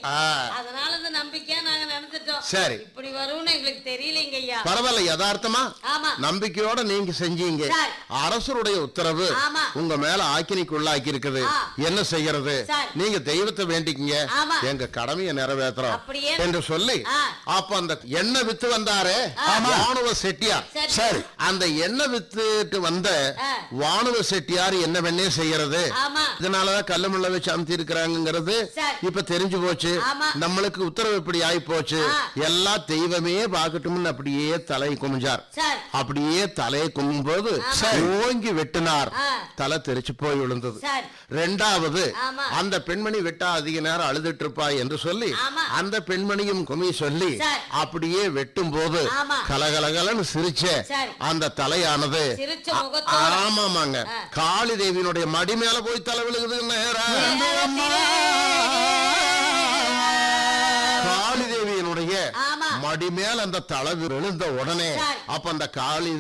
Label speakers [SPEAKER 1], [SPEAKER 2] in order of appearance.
[SPEAKER 1] ஆ,
[SPEAKER 2] அதனால அந்த நம்பிக்கையா நாங்க நினைச்சிட்டோம்
[SPEAKER 1] சரி.
[SPEAKER 2] இப்படி வரும்னு எங்களுக்கு தெரியலைங்க ஐயா
[SPEAKER 1] பரவாயில்ல யதார்த்தமா
[SPEAKER 2] ஆமா
[SPEAKER 1] நம்பிக்கையோட நீங்க செஞ்சீங்க
[SPEAKER 2] சரி.
[SPEAKER 1] அரசருடைய உத்தரவு
[SPEAKER 2] ஆமா.
[SPEAKER 1] உங்க மேல ஆக்கினிக்குள்ளாக்கி இருக்குது
[SPEAKER 2] ஆ.
[SPEAKER 1] என்ன செய்யறது
[SPEAKER 2] சரி.
[SPEAKER 1] நீங்க தெய்வத்தை வேண்டிக்கங்க
[SPEAKER 2] ஆமா.
[SPEAKER 1] எங்க கடமையை நிறைவேற்றுறோம்
[SPEAKER 2] அப்படியே
[SPEAKER 1] என்று சொல்லி
[SPEAKER 2] ஆ.
[SPEAKER 1] அப்ப அந்த எண்ணெய் வித்து வந்தாரே வானுவ செட்டியார்
[SPEAKER 2] சரி.
[SPEAKER 1] சரி அந்த எண்ணெய் வித்துட்டு வந்த
[SPEAKER 2] ஆ.
[SPEAKER 1] வானுவ செட்டியார் என்ன வெண்ணே செய்யறது
[SPEAKER 2] ஆமா
[SPEAKER 1] இதனாலதான் கல்லுமுள்ள வச்சு அமுத்தி இருக்கிறாங்கிறது
[SPEAKER 2] சரி.
[SPEAKER 1] இப்ப தெரிஞ்சு போச்சு
[SPEAKER 2] ஆமா.
[SPEAKER 1] நம்மளுக்கு உத்தரவு இப்படி ஆயி போச்சு
[SPEAKER 2] ஆ.
[SPEAKER 1] எல்லா தெய்வமே பார்க்கட்டும்னு அப்படியே தலை குமிஞ்சார்
[SPEAKER 2] சரி
[SPEAKER 1] அப்படியே தலையை கும்பும் போது
[SPEAKER 2] ஆமா.
[SPEAKER 1] ஓங்கி வெட்டினார்
[SPEAKER 2] ஆ.
[SPEAKER 1] தலை தெரிச்சு போய் விழுந்தது
[SPEAKER 2] சரி
[SPEAKER 1] ரெண்டாவது
[SPEAKER 2] ஆமா.
[SPEAKER 1] அந்த பெண்மணி விட்டா அதிக நேரம் அழுதுட்டு இருப்பா என்று சொல்லி
[SPEAKER 2] ஆமா.
[SPEAKER 1] அந்த பெண்மணியும் குமி சொல்லி
[SPEAKER 2] சரி.
[SPEAKER 1] அப்படியே வெட்டும் போது
[SPEAKER 2] ஆமா.
[SPEAKER 1] கலகலகலன்னு சிரிச்ச
[SPEAKER 2] சரி.
[SPEAKER 1] அந்த தலையானது
[SPEAKER 2] சிரிச்ச
[SPEAKER 1] ஆ-
[SPEAKER 2] முகத்தோட
[SPEAKER 1] ஆமாமாங்க
[SPEAKER 2] ஆ.
[SPEAKER 1] காளி தேவியினுடைய மடி மேல போய் தலை விழுகுது நேரா காளி தேவியினுடைய
[SPEAKER 2] ஆமா.
[SPEAKER 1] மடி மேல அந்த தலை விழுந்த உடனே
[SPEAKER 2] சரி.
[SPEAKER 1] அப்ப அந்த காளி